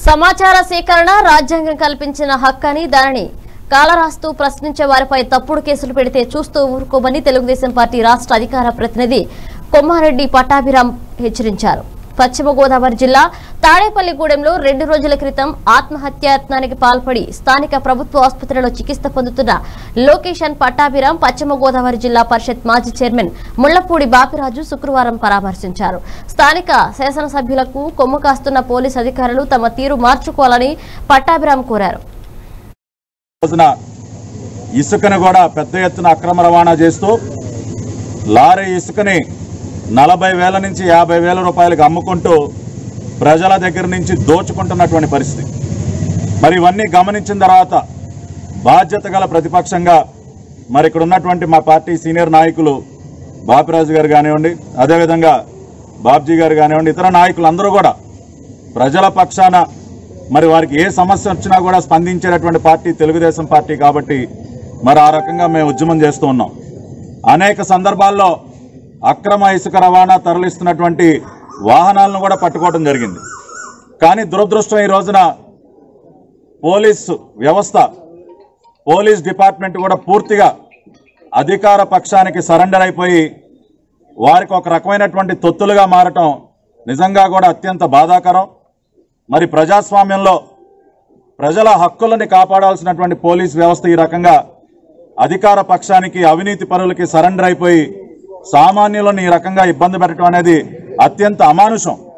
సమాచార సేకరణ రాజ్యాంగం కల్పించిన హక్కని దానిని కాలరాస్తూ ప్రశ్నించే వారిపై తప్పుడు కేసులు పెడితే చూస్తూ ఊరుకోమని తెలుగుదేశం పార్టీ రాష్ట్ర అధికార ప్రతినిధి కొమ్మారెడ్డి పట్టాభిరాం హెచ్చరించారు పశ్చిమ గోదావరి జిల్లా తాడేపల్లిగూడెంలో రెండు రోజుల క్రితం ఆత్మహత్యాయత్నానికి పాల్పడి స్థానిక ప్రభుత్వ ఆసుపత్రిలో చికిత్స పొందుతున్న లోకేషన్ పట్టాభిరాం పశ్చిమ గోదావరి జిల్లా పరిషత్ మాజీ చైర్మన్ ముళ్లపూడి బాపిరాజు శుక్రవారం పరామర్శించారు స్థానిక శాసనసభ్యులకు కొమ్ము కాస్తున్న పోలీస్ అధికారులు తమ తీరు మార్చుకోవాలని పట్టాభిరాం కోరారు రోజున ఇసుకను కూడా పెద్ద ఎత్తున అక్రమ రవాణా చేస్తూ లారీ ఇసుకని నలభై వేల నుంచి యాభై వేల రూపాయలకు అమ్ముకుంటూ ప్రజల దగ్గర నుంచి దోచుకుంటున్నటువంటి పరిస్థితి మరి ఇవన్నీ గమనించిన తర్వాత బాధ్యత గల ప్రతిపక్షంగా మరి ఇక్కడ ఉన్నటువంటి మా పార్టీ సీనియర్ నాయకులు బాపిరాజు గారు కానివ్వండి అదేవిధంగా బాబ్జీ గారు కానివ్వండి ఇతర నాయకులు అందరూ కూడా ప్రజల పక్షాన మరి వారికి ఏ సమస్య వచ్చినా కూడా స్పందించేటటువంటి పార్టీ తెలుగుదేశం పార్టీ కాబట్టి మరి ఆ రకంగా మేము ఉద్యమం చేస్తూ ఉన్నాం అనేక సందర్భాల్లో అక్రమ ఇసుక రవాణా తరలిస్తున్నటువంటి వాహనాలను కూడా పట్టుకోవడం జరిగింది కానీ దురదృష్టం ఈ రోజున పోలీసు వ్యవస్థ పోలీస్ డిపార్ట్మెంట్ కూడా పూర్తిగా అధికార పక్షానికి సరెండర్ అయిపోయి వారికి ఒక రకమైనటువంటి తొత్తులుగా మారటం నిజంగా కూడా అత్యంత బాధాకరం మరి ప్రజాస్వామ్యంలో ప్రజల హక్కులని కాపాడాల్సినటువంటి పోలీస్ వ్యవస్థ ఈ రకంగా అధికార పక్షానికి అవినీతి పరులకి సరెండర్ అయిపోయి సామాన్యులను ఈ రకంగా ఇబ్బంది పెట్టడం అనేది అత్యంత అమానుషం